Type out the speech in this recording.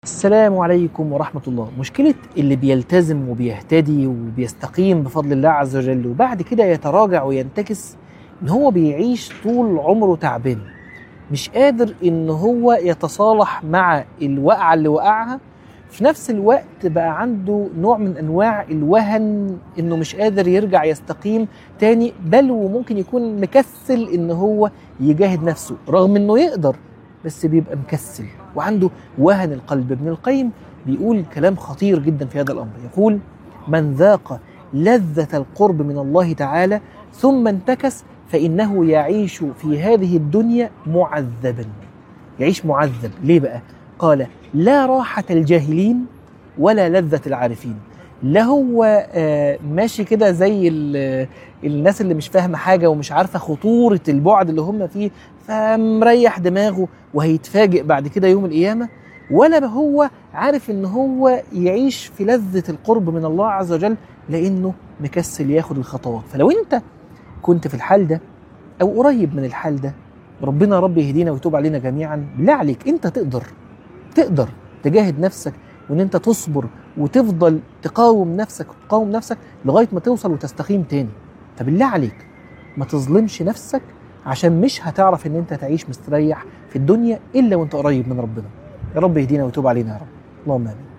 السلام عليكم ورحمة الله مشكلة اللي بيلتزم وبيهتدي وبيستقيم بفضل الله عز وجل وبعد كده يتراجع وينتكس ان هو بيعيش طول عمره تعبان مش قادر ان هو يتصالح مع الوقعة اللي وقعها في نفس الوقت بقى عنده نوع من انواع الوهن انه مش قادر يرجع يستقيم تاني بل وممكن يكون مكسل ان هو يجاهد نفسه رغم انه يقدر بس بيبقى مكسل وعنده وهن القلب ابن القيم بيقول كلام خطير جدا في هذا الامر يقول من ذاق لذة القرب من الله تعالى ثم انتكس فإنه يعيش في هذه الدنيا معذبا يعيش معذب ليه بقى قال لا راحة الجاهلين ولا لذة العارفين لا هو آه، ماشي كده زي ال- الناس اللي مش فاهمة حاجة ومش عارفة خطورة البعد اللي هم فيه فمريح دماغه وهيتفاجئ بعد كده يوم القيامة ولا هو عارف ان هو يعيش في لذة القرب من الله عز وجل لانه مكسل ياخد الخطوات فلو انت كنت في الحال ده او قريب من الحال ده ربنا رب يهدينا ويتوب علينا جميعا بالله عليك انت تقدر تقدر تجاهد نفسك وان انت تصبر وتفضل تقاوم نفسك وتقاوم نفسك لغايه ما توصل وتستقيم تاني فبالله عليك ما تظلمش نفسك عشان مش هتعرف ان انت تعيش مستريح في الدنيا الا وانت قريب من ربنا يا رب يهدينا ويتوب علينا يا رب اللهم امين